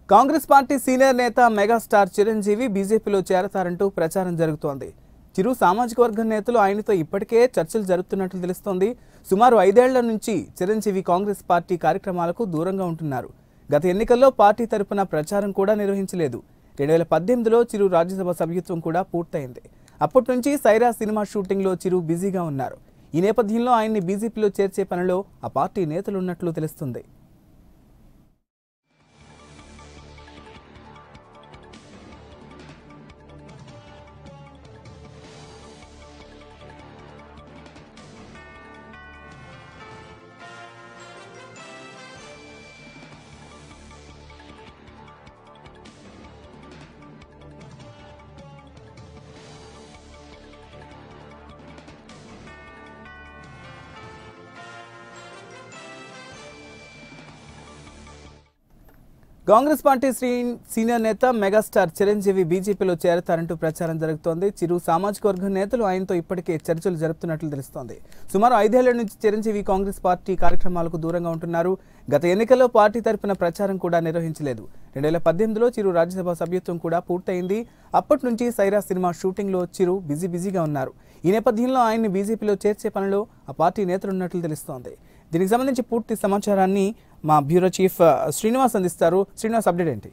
Congress party senior నేత megastar Chiranjeevi బీజేపీలో చేరతారంటూ ప్రచారం జరుగుతోంది చిరు సామాజిక వర్గం నేతలు ఆయనతో ఇప్పటికే చర్చలు జరుపుతున్నట్లు తెలుస్తోంది సుమారు ఐదేళ్ల నుంచి చిరంజీవి కాంగ్రెస్ పార్టీ కార్యక్రమాలకు దూరంగా ఉంటున్నారు గత ఎన్నికల్లో పార్టీ తరపున ప్రచారం కూడా నిర్వహించలేదు రెండు వేల పద్దెనిమిదిలో చిరు రాజ్యసభ సభ్యత్వం కూడా పూర్తయింది అప్పటి నుంచి సైరా సినిమా షూటింగ్లో చిరు బిజీగా ఉన్నారు ఈ నేపథ్యంలో ఆయన్ని బీజేపీలో చేర్చే పనిలో ఆ పార్టీ నేతలు ఉన్నట్లు తెలుస్తుంది కాంగ్రెస్ పార్టీ శ్రీ సీనియర్ నేత మెగాస్టార్ చిరంజీవి బీజేపీలో చేరతారంటూ ప్రచారం జరుగుతోంది చిరు సామాజిక వర్గం నేతలు ఆయనతో ఇప్పటికే చర్చలు జరుపుతున్నట్లు తెలుస్తోంది సుమారు ఐదేళ్ల నుంచి చిరంజీవి కాంగ్రెస్ పార్టీ కార్యక్రమాలకు దూరంగా ఉంటున్నారు గత ఎన్నికల్లో పార్టీ తరపున ప్రచారం కూడా నిర్వహించలేదు రెండు వేల పద్దెనిమిదిలో చిరు రాజ్యసభ సభ్యత్వం కూడా పూర్తయింది అప్పటి నుంచి సైరా సినిమా షూటింగ్లో చిరు బిజీ బిజీగా ఉన్నారు ఈ నేపథ్యంలో ఆయన్ని బీజేపీలో చేర్చే పనిలో ఆ పార్టీ నేతలున్నట్లు తెలుస్తోంది దీనికి సంబంధించి పూర్తి సమాచారాన్ని మా బ్యూరో చీఫ్ ఆ, శ్రీనివాస్ అందిస్తారు శ్రీనివాస్ అప్డేట్ ఏంటి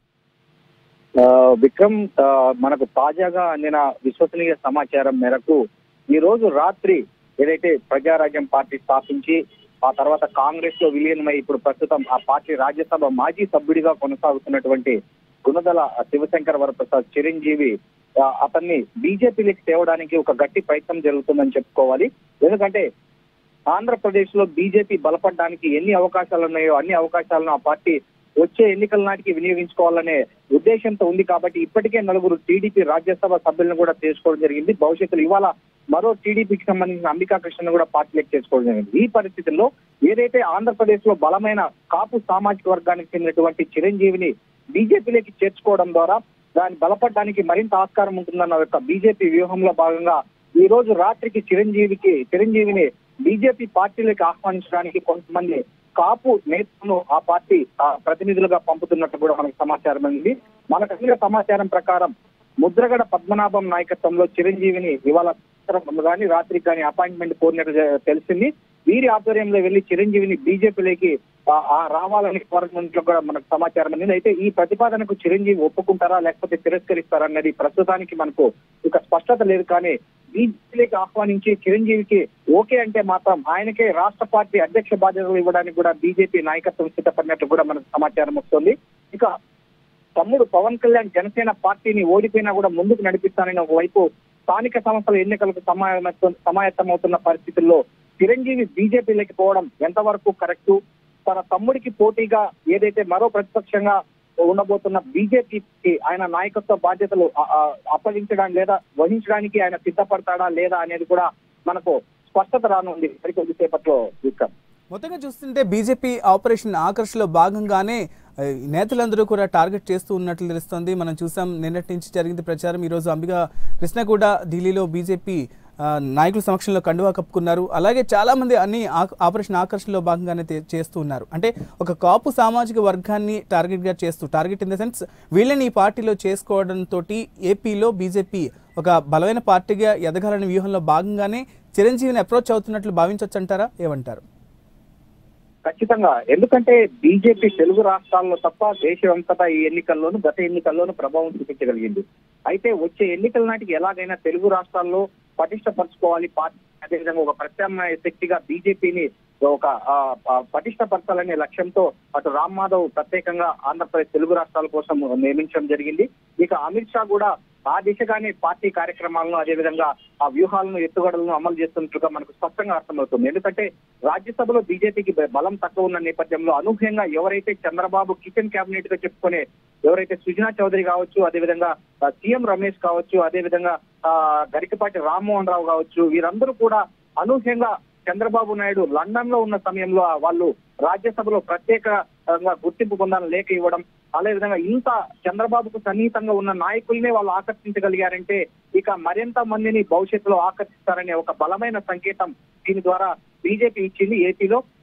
ఆ, విక్రమ్ ఆ, మనకు తాజాగా అందిన విశ్వసనీయ సమాచారం మేరకు ఈ రోజు రాత్రి ఏదైతే ప్రజారాజ్యం పార్టీ స్థాపించి ఆ తర్వాత కాంగ్రెస్ లో విలీనమై ఇప్పుడు ప్రస్తుతం ఆ పార్టీ రాజ్యసభ మాజీ సభ్యుడిగా కొనసాగుతున్నటువంటి గుణదల శివశంకర్ వరప్రసాద్ చిరంజీవి ఆ, అతన్ని బీజేపీలోకి తేవడానికి ఒక గట్టి ప్రయత్నం జరుగుతుందని చెప్పుకోవాలి ఎందుకంటే ఆంధ్రప్రదేశ్ లో బీజేపీ బలపడడానికి ఎన్ని అవకాశాలు ఉన్నాయో అన్ని అవకాశాలను ఆ పార్టీ వచ్చే ఎన్నికల నాటికి వినియోగించుకోవాలనే ఉద్దేశంతో ఉంది కాబట్టి ఇప్పటికే నలుగురు టీడీపీ రాజ్యసభ సభ్యులను కూడా చేసుకోవడం జరిగింది భవిష్యత్తులో ఇవాళ మరో టీడీపీకి సంబంధించిన అంబికా కృష్ణను కూడా పార్టీలోకి చేసుకోవడం జరిగింది ఈ పరిస్థితుల్లో ఏదైతే ఆంధ్రప్రదేశ్ లో బలమైన కాపు సామాజిక వర్గానికి చెందినటువంటి చిరంజీవిని బీజేపీలోకి చేర్చుకోవడం ద్వారా దాన్ని బలపడడానికి మరింత ఆస్కారం ఉంటుందన్న యొక్క బీజేపీ వ్యూహంలో భాగంగా ఈ రోజు రాత్రికి చిరంజీవికి చిరంజీవిని బీజేపీ పార్టీలోకి ఆహ్వానించడానికి కొంతమంది కాపు నేతలను ఆ పార్టీ ఆ, ప్రతినిధులుగా పంపుతున్నట్టు కూడా మనకు సమాచారం ఉంది మనకు అందిన సమాచారం ప్రకారం ముద్రగడ పద్మనాభం నాయకత్వంలో చిరంజీవిని ఇవాళ సాయంత్రం కానీ రాత్రికి కానీ అపాయింట్మెంట్ కోరినట్టు జ- తెలిసింది వీరి ఆధ్వర్యంలో వెళ్లి చిరంజీవిని బీజేపీలోకి రావాలని కోరినట్లు కూడా మనకు సమాచారం అందింది అయితే ఈ ప్రతిపాదనకు చిరంజీవి ఒప్పుకుంటారా లేకపోతే తిరస్కరిస్తారా అన్నది ప్రస్తుతానికి మనకు ఇక స్పష్టత లేదు కానీ బీజేపీలోకి ఆహ్వానించి చిరంజీవికి ఓకే అంటే మాత్రం ఆయనకే రాష్ట్ర పార్టీ అధ్యక్ష బాధ్యతలు ఇవ్వడానికి కూడా బీజేపీ నాయకత్వం సిద్ధపడినట్లు కూడా మనకు సమాచారం వస్తుంది ఇక తమ్ముడు పవన్ కళ్యాణ్ జనసేన పార్టీని ఓడిపోయినా కూడా ముందుకు నడిపిస్తానని ఒకవైపు స్థానిక సంస్థల ఎన్నికలకు సమాయత్తం సమాయత్తమవుతున్న పరిస్థితుల్లో చిరంజీవి బీజేపీలోకి పోవడం ఎంతవరకు కరెక్ట్ తన తమ్ముడికి పోటీగా ఏదైతే మరో ప్రతిపక్షంగా ఉండబోతున్న బీజేపీకి ఆయన నాయకత్వ బాధ్యతలు ఆ, ఆ, అప్పగించడానికి లేదా వహించడానికి ఆయన సిద్ధపడతాడా లేదా అనేది కూడా మనకు స్పష్టత రానుంది మరికొద్ది సేపట్లో విక్రమ్ మొత్తంగా చూస్తుంటే బీజేపీ ఆపరేషన్ ఆకర్షలో భాగంగానే ఆ, ఈ నేతలందరూ కూడా టార్గెట్ చేస్తూ ఉన్నట్లు తెలుస్తోంది మనం చూసాం నిన్నటి నుంచి జరిగింది ప్రచారం ఈరోజు అంబిగా కృష్ణ కూడా ఢిల్లీలో బీజేపీ ఆ, నాయకుల సమక్షంలో కండువా కప్పుకున్నారు అలాగే చాలా మంది అన్ని ఆ- ఆపరేషన్ ఆకర్షణలో భాగంగానే తే- చేస్తూ ఉన్నారు అంటే ఒక కాపు సామాజిక వర్గాన్ని టార్గెట్గా చేస్తూ టార్గెట్ ఇన్ ద సెన్స్ వీళ్ళని ఈ పార్టీలో చేసుకోవడంతో ఏపీలో బీజేపీ ఒక బలమైన పార్టీగా ఎదగాలనే వ్యూహంలో భాగంగానే చిరంజీవిని అప్రోచ్ అవుతున్నట్లు భావించవచ్చు అంటారా ఏమంటారు ఖచ్చితంగా ఎందుకంటే బీజేపీ తెలుగు రాష్ట్రాల్లో తప్ప దేశమంతటా ఈ ఎన్నికల్లోనూ గత ఎన్నికల్లోనూ ప్రభావం చూపించగలిగింది అయితే వచ్చే ఎన్నికల నాటికి ఎలాగైనా తెలుగు రాష్ట్రాల్లో పటిష్టపరచుకోవాలి పార్టీ అదేవిధంగా ఒక ప్రత్యామ్నాయ శక్తిగా బీజేపీని ఒక ఆ, ఆ, పటిష్టపరచాలనే లక్ష్యంతో అటు రామ్ మాధవ్ ప్రత్యేకంగా ఆంధ్రప్రదేశ్ తెలుగు రాష్ట్రాల కోసం నియమించడం జరిగింది ఇక అమిత్ షా కూడా ఆ దిశగానే పార్టీ కార్యక్రమాలను అదేవిధంగా ఆ వ్యూహాలను ఎత్తుగడలను అమలు చేస్తున్నట్లుగా మనకు స్పష్టంగా అర్థమవుతుంది ఎందుకంటే రాజ్యసభలో బీజేపీకి బలం తక్కువ ఉన్న నేపథ్యంలో అనూహ్యంగా ఎవరైతే చంద్రబాబు కిచెన్ కేబినెట్ గా చెప్పుకునే ఎవరైతే సుజనా చౌదరి కావచ్చు అదేవిధంగా ఆ, సీఎం రమేష్ కావచ్చు అదేవిధంగా ఆ, గరికపాటి రామ్మోహన్ రావు కావచ్చు వీరందరూ కూడా అనూహ్యంగా చంద్రబాబు నాయుడు లండన్ లో ఉన్న సమయంలో ఆ వాళ్ళు రాజ్యసభలో ప్రత్యేకంగా గుర్తింపు పొందాలని లేఖ ఇవ్వడం అదేవిధంగా ఇంత చంద్రబాబుకు సన్నిహితంగా ఉన్న నాయకుల్నే వాళ్ళు ఆకర్షించగలిగారంటే ఇక మరింత మందిని భవిష్యత్తులో ఆకర్షిస్తారనే ఒక బలమైన సంకేతం దీని ద్వారా బీజేపీ ఇచ్చింది ఏపీలో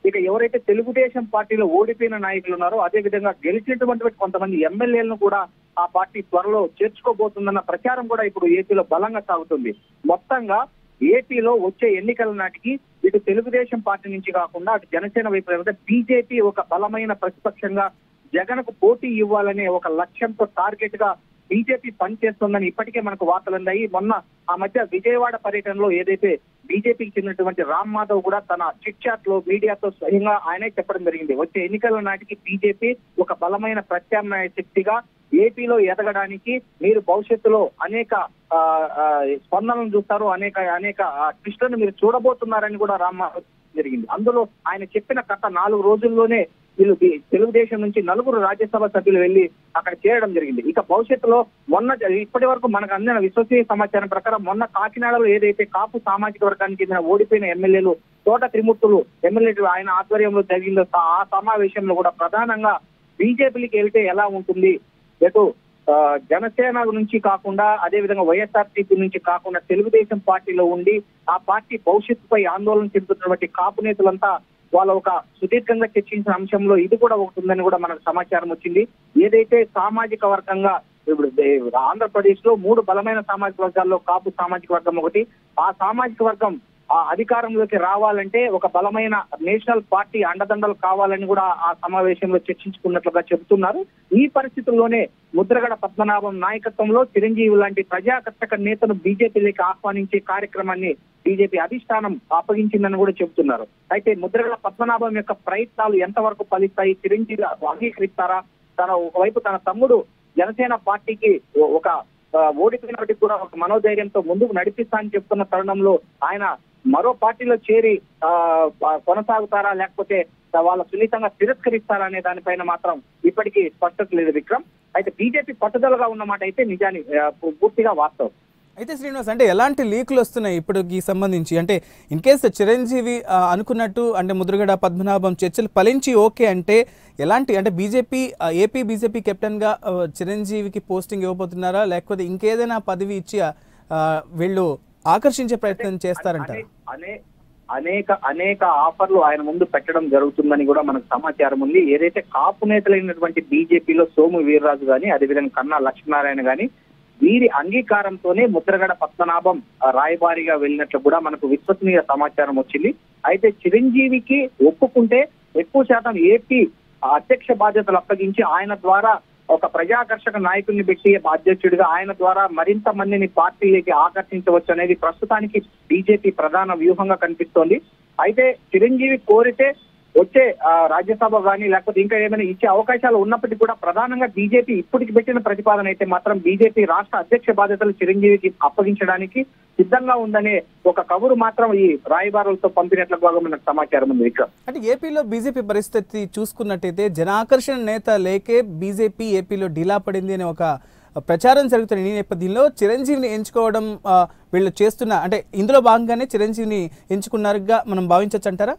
ఇక ఎవరైతే తెలుగుదేశం పార్టీలో ఓడిపోయిన నాయకులు ఉన్నారో అదే విధంగా గెలిచినటువంటి కొంతమంది ఎమ్మెల్యేలను కూడా ఆ పార్టీ త్వరలో చేర్చుకోబోతుందన్న ప్రచారం కూడా ఇప్పుడు ఏపీలో బలంగా సాగుతుంది మొత్తంగా ఏపీలో వచ్చే ఎన్నికల నాటికి ఇటు తెలుగుదేశం పార్టీ నుంచి కాకుండా అటు జనసేన వైపు బీజేపీ ఒక బలమైన ప్రతిపక్షంగా జగన్ కు పోటీ ఇవ్వాలనే ఒక లక్ష్యంతో టార్గెట్ గా బీజేపీ పనిచేస్తుందని ఇప్పటికే మనకు వార్తలు అందాయి మొన్న ఆ మధ్య విజయవాడ పర్యటనలో ఏదైతే బీజేపీకి చెందినటువంటి రామ్ మాధవ్ కూడా తన చిట్ చాట్ లో మీడియాతో స్వయంగా ఆయనే చెప్పడం జరిగింది వచ్చే ఎన్నికల నాటికి బీజేపీ ఒక బలమైన ప్రత్యామ్నాయ శక్తిగా ఏపీలో ఎదగడానికి మీరు భవిష్యత్తులో అనేక ఆ, ఆ, స్పందనలు చూస్తారు అనేక అనేక ట్విస్టులను మీరు చూడబోతున్నారని కూడా రామ్ మాధవ్ జరిగింది అందులో ఆయన చెప్పిన గత నాలుగు రోజుల్లోనే వీళ్ళు బి- తెలుగుదేశం నుంచి నలుగురు రాజ్యసభ సభ్యులు వెళ్లి అక్కడ చేరడం జరిగింది ఇక భవిష్యత్తులో మొన్న జ- ఇప్పటి వరకు మనకు అందిన విశ్వసనీయ సమాచారం ప్రకారం మొన్న కాకినాడలో ఏదైతే కాపు సామాజిక వర్గానికి చెందిన ఓడిపోయిన ఎమ్మెల్యేలు తోట త్రిమూర్తులు ఎమ్మెల్యేలు ఆయన ఆధ్వర్యంలో జరిగిందో స- ఆ సమావేశంలో కూడా ప్రధానంగా బీజేపీకి వెళ్తే ఎలా ఉంటుంది ఎటు ఆ, జనసేన నుంచి కాకుండా అదే విధంగా వైఎస్ఆర్సీపీ నుంచి కాకుండా తెలుగుదేశం పార్టీలో ఉండి ఆ పార్టీ భవిష్యత్తుపై ఆందోళన చెందుతున్నటువంటి కాపు నేతలంతా వాళ్ళ ఒక సుదీర్ఘంగా చర్చించిన అంశంలో ఇది కూడా ఒకటి ఉందని కూడా మనకు సమాచారం వచ్చింది ఏదైతే సామాజిక వర్గంగా ఇప్పుడు దే- ఆంధ్రప్రదేశ్ లో మూడు బలమైన సామాజిక వర్గాల్లో కాపు సామాజిక వర్గం ఒకటి ఆ సామాజిక వర్గం ఆ అధికారంలోకి రావాలంటే ఒక బలమైన నేషనల్ పార్టీ అండదండలు కావాలని కూడా ఆ సమావేశంలో చర్చించుకున్నట్లుగా చెబుతున్నారు ఈ పరిస్థితుల్లోనే ముద్రగడ పద్మనాభం నాయకత్వంలో చిరంజీవి లాంటి ప్రజాకర్షక నేతను బీజేపీలోకి ఆహ్వానించే కార్యక్రమాన్ని బీజేపీ అధిష్టానం అప్పగించిందని కూడా చెబుతున్నారు అయితే ముద్రగడ పద్మనాభం యొక్క ప్రయత్నాలు ఎంతవరకు ఫలిస్తాయి చిరంజీవి అంగీకరిస్తారా తన ఒకవైపు తన తమ్ముడు జనసేన పార్టీకి ఓ- ఒక ఆ, ఓడిపోయినప్పటికీ కూడా ఒక మనోధైర్యంతో ముందుకు నడిపిస్తా అని చెప్తున్న తరుణంలో ఆయన మరో పార్టీలో చేరి ఆ, ఆ, కొనసాగుతారా లేకపోతే వాళ్ళ సున్నితంగా తిరస్కరిస్తారా అనే దానిపైన మాత్రం ఇప్పటికీ స్పష్టత లేదు విక్రమ్ అయితే బీజేపీ పట్టుదలగా ఉన్నమాట అయితే నిజాన్ని ఆ, పూర్తిగా వాస్తవం అయితే శ్రీనివాస్ అంటే ఎలాంటి లీకులు వస్తున్నాయి ఇప్పటికి సంబంధించి అంటే ఇన్ కేస్ చిరంజీవి ఆ, అనుకున్నట్టు అంటే ముద్రగడ పద్మనాభం చర్చలు ఫలించి ఓకే అంటే ఎలాంటి అంటే బీజేపీ ఆ, ఏపీ బీజేపీ కెప్టెన్గా ఆ, చిరంజీవికి పోస్టింగ్ ఇవ్వబోతున్నారా లేకపోతే ఇంకేదైనా పదవి ఇచ్చి ఆ, వీళ్ళు ఆకర్షించే ప్రయత్నం చేస్తారంటారా అనే అనేక అనేక ఆఫర్లు ఆయన ముందు పెట్టడం జరుగుతుందని కూడా మనకు సమాచారం ఉంది ఏదైతే కాపు నేతలైనటువంటి బీజేపీలో సోము వీర్రాజు గాని అదేవిధంగా కన్నా లక్ష్మీనారాయణ గాని వీరి అంగీకారంతోనే ముద్రగడ పద్మనాభం ఆ, రాయబారిగా వెళ్ళినట్లు కూడా మనకు విశ్వసనీయ సమాచారం వచ్చింది అయితే చిరంజీవికి ఒప్పుకుంటే ఎక్కువ శాతం ఏపీ అధ్యక్ష బాధ్యతలు అప్పగించి ఆయన ద్వారా ఒక ప్రజాకర్షక నాయకుడిని పెట్టి అధ్యక్షుడిగా ఆయన ద్వారా మరింత మందిని పార్టీలోకి ఆకర్షించవచ్చు అనేది ప్రస్తుతానికి బీజేపీ ప్రధాన వ్యూహంగా కనిపిస్తోంది అయితే చిరంజీవి కోరితే వచ్చే ఆ, రాజ్యసభ కానీ లేకపోతే ఇంకా ఏమైనా ఇచ్చే అవకాశాలు ఉన్నప్పటికీ కూడా ప్రధానంగా బీజేపీ ఇప్పటికి పెట్టిన ప్రతిపాదన అయితే మాత్రం బీజేపీ రాష్ట్ర అధ్యక్ష బాధ్యతలు చిరంజీవికి అప్పగించడానికి సిద్ధంగా ఉందనే ఒక కబురు మాత్రం ఈ రాయబారులతో పంపినట్లుగా మనకు సమాచారం ఉంది విక్రమ్ అంటే ఏపీలో బీజేపీ పరిస్థితి చూసుకున్నట్టయితే జనాకర్షణ నేత లేకే బీజేపీ ఏపీలో ఢీలా పడింది అనే ఒక ప్రచారం జరుగుతున్న ఈ నేపథ్యంలో చిరంజీవిని ఎంచుకోవడం ఆ, వీళ్ళు చేస్తున్న అంటే ఇందులో భాగంగానే చిరంజీవిని ఎంచుకున్నారుగా మనం భావించవచ్చు అంటారా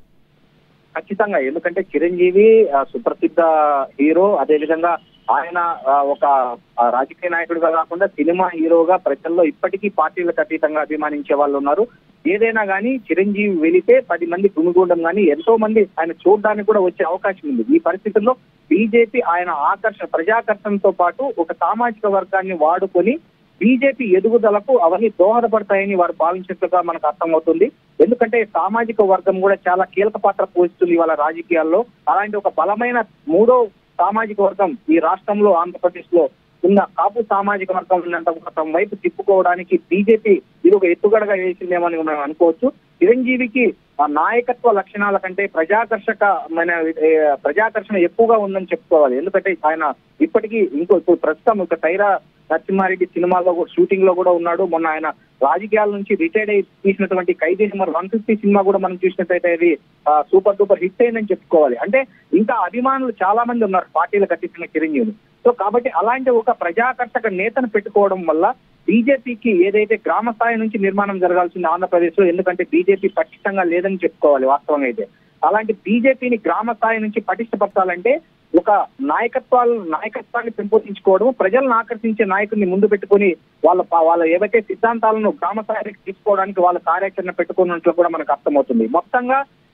ఖచ్చితంగా ఎందుకంటే చిరంజీవి ఆ, సుప్రసిద్ధ హీరో అదే విధంగా ఆయన ఆ, ఒక ఆ, రాజకీయ నాయకుడిగా కాకుండా సినిమా హీరోగా ప్రజల్లో ఇప్పటికీ పార్టీలకు అతీతంగా అభిమానించే వాళ్ళు ఉన్నారు ఏదైనా కానీ చిరంజీవి వెళితే పది మంది గుమిగూడడం కానీ ఎంతో మంది ఆయన చూడడానికి కూడా వచ్చే అవకాశం ఉంది ఈ పరిస్థితుల్లో బీజేపీ ఆయన ఆకర్షణ ప్రజాకర్షణతో పాటు ఒక సామాజిక వర్గాన్ని వాడుకొని బీజేపీ ఎదుగుదలకు అవన్నీ దోహదపడతాయని వారు భావించినట్లుగా మనకు అర్థమవుతుంది ఎందుకంటే సామాజిక వర్గం కూడా చాలా కీలక పాత్ర పోషిస్తుంది వాళ్ళ రాజకీయాల్లో అలాంటి ఒక బలమైన మూడో సామాజిక వర్గం ఈ రాష్ట్రంలో ఆంధ్రప్రదేశ్ లో ఉన్న కాపు సామాజిక వర్గం ఉన్నంత ఒక తమ వైపు తిప్పుకోవడానికి బీజేపీ ఇది ఒక ఎత్తుగడగా వేసిందేమని మనం అనుకోవచ్చు చిరంజీవికి ఆ నాయకత్వ లక్షణాల కంటే ప్రజాకర్షకమైన ఏ, ప్రజాకర్షణ ఎక్కువగా ఉందని చెప్పుకోవాలి ఎందుకంటే ఆయన ఇప్పటికీ ఇంకో ఇప్పుడు ప్రస్తుతం ఒక సైరా నరసింహారెడ్డి సినిమాలో కూడా షూటింగ్ లో కూడా ఉన్నాడు మొన్న ఆయన రాజకీయాల నుంచి రిటైర్డ్ అయి తీసినటువంటి Khaidi number one fifty cinema కూడా మనం చూసినట్టయితే అది ఆ, సూపర్ డూపర్ హిట్ అయిందని చెప్పుకోవాలి అంటే ఇంకా అభిమానులు చాలా మంది ఉన్నారు పార్టీలకు అతీతంగా చిరంజీవిని సో కాబట్టి అలాంటి ఒక ప్రజాకర్షక నేతను పెట్టుకోవడం వల్ల బీజేపీకి ఏదైతే గ్రామ స్థాయి నుంచి నిర్మాణం జరగాల్సింది ఆంధ్రప్రదేశ్ లో ఎందుకంటే బీజేపీ పటిష్టంగా లేదని చెప్పుకోవాలి వాస్తవంగా అయితే అలాంటి బీజేపీని గ్రామ స్థాయి నుంచి పటిష్టపరచాలంటే ఒక నాయకత్వాలు నాయకత్వాన్ని పెంపొందించుకోవడం ప్రజలను ఆకర్షించే నాయకుడిని ముందు పెట్టుకొని వాళ్ళ ప- వాళ్ళ ఏవైతే సిద్ధాంతాలను గ్రామ స్థాయికి తీసుకోవడానికి వాళ్ళ కార్యాచరణ పెట్టుకున్నట్లు కూడా మనకు అర్థమవుతుంది మొత్తంగా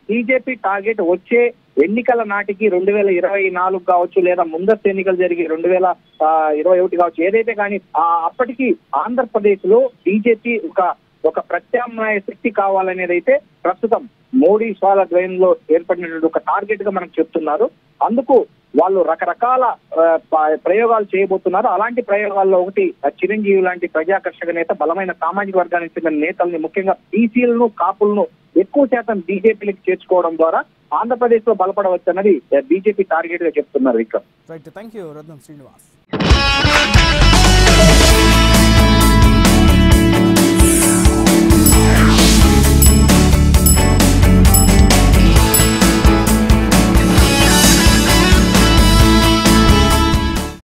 బీజేపీ టార్గెట్ వచ్చే ఎన్నికల నాటికి రెండు వేల ఇరవై నాలుగు కావచ్చు లేదా ముందస్తు ఎన్నికలు జరిగి రెండు వేల ఆ, ఇరవై ఒకటి కావచ్చు ఏదైతే కానీ ఆ అప్పటికి ఆంధ్రప్రదేశ్ లో బీజేపీ ఒక ఒక ప్రత్యామ్నాయ శక్తి కావాలనేది అయితే ప్రస్తుతం మోడీ స్వాల ద్వయంలో ఏర్పడినటువంటి ఒక టార్గెట్ గా మనకు చెప్తున్నారు అందుకు వాళ్ళు రకరకాల ఆ, ప- ప్రయోగాలు చేయబోతున్నారు అలాంటి ప్రయోగాల్లో ఒకటి ఆ, చిరంజీవి లాంటి ప్రజాకర్షక నేత బలమైన సామాజిక వర్గానికి చెందిన నేతల్ని ముఖ్యంగా బీసీలను కాపులను ఎక్కువ శాతం బీజేపీలకు చేర్చుకోవడం ద్వారా ఆంధ్రప్రదేశ్ లో బలపడవచ్చు అన్నది బీజేపీ టార్గెట్ గా చెప్తున్నారు Vikram right thank you Ratnam Srinivas